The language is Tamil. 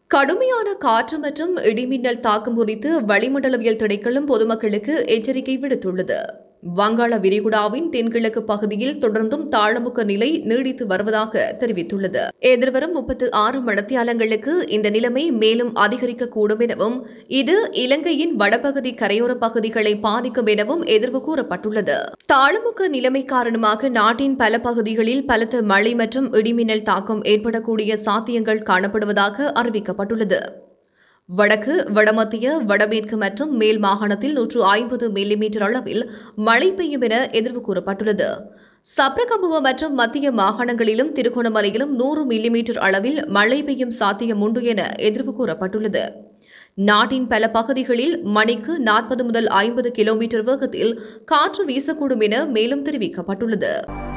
கடுமையான காற்று மற்றும் இடிமின்னல் தாக்கம் குறித்து வளிமண்டலவியல் திணைக்களம் பொதுமக்களுக்கு எச்சரிக்கை விடுத்துள்ளது வங்காள விரிகுடாவின் தென்கிழக்கு பகுதியில் தொடர்ந்தும் தாழமுக்க நிலை நீடித்து வருவதாக தெரிவித்துள்ளது எதிர்வரும் முப்பத்து ஆறு மணத்தியாலங்களுக்கு இந்த நிலைமை மேலும் அதிகரிக்கக்கூடும் எனவும் இது இலங்கையின் வடபகுதி கரையோர பகுதிகளை பாதிக்கும் எனவும் எதிர்வு கூறப்பட்டுள்ளது தாழமுக்க நிலைமை காரணமாக நாட்டின் பல பகுதிகளில் பலத்த மழை மற்றும் இடிமின்னல் தாக்கம் ஏற்படக்கூடிய சாத்தியங்கள் காணப்படுவதாக அறிவிக்கப்பட்டுள்ளது வடக்கு வடமத்திய வடமேற்கு மற்றும் மேல் மாகாணத்தில் நூற்று ஐம்பது மில்லிமீட்டர் அளவில் மழை பெய்யும் என எதிர்வு கூறப்பட்டுள்ளது சப்ரகமுவ மற்றும் மத்திய மாகாணங்களிலும் திருகோணமலையிலும் நூறு மில்லிமீட்டர் அளவில் மழை பெய்யும் சாத்தியம் உண்டு என எதிர்வு கூறப்பட்டுள்ளது நாட்டின் பல பகுதிகளில் மணிக்கு நாற்பது முதல் ஐம்பது கிலோமீட்டர் வேகத்தில் காற்று வீசக்கூடும் என மேலும் தெரிவிக்கப்பட்டுள்ளது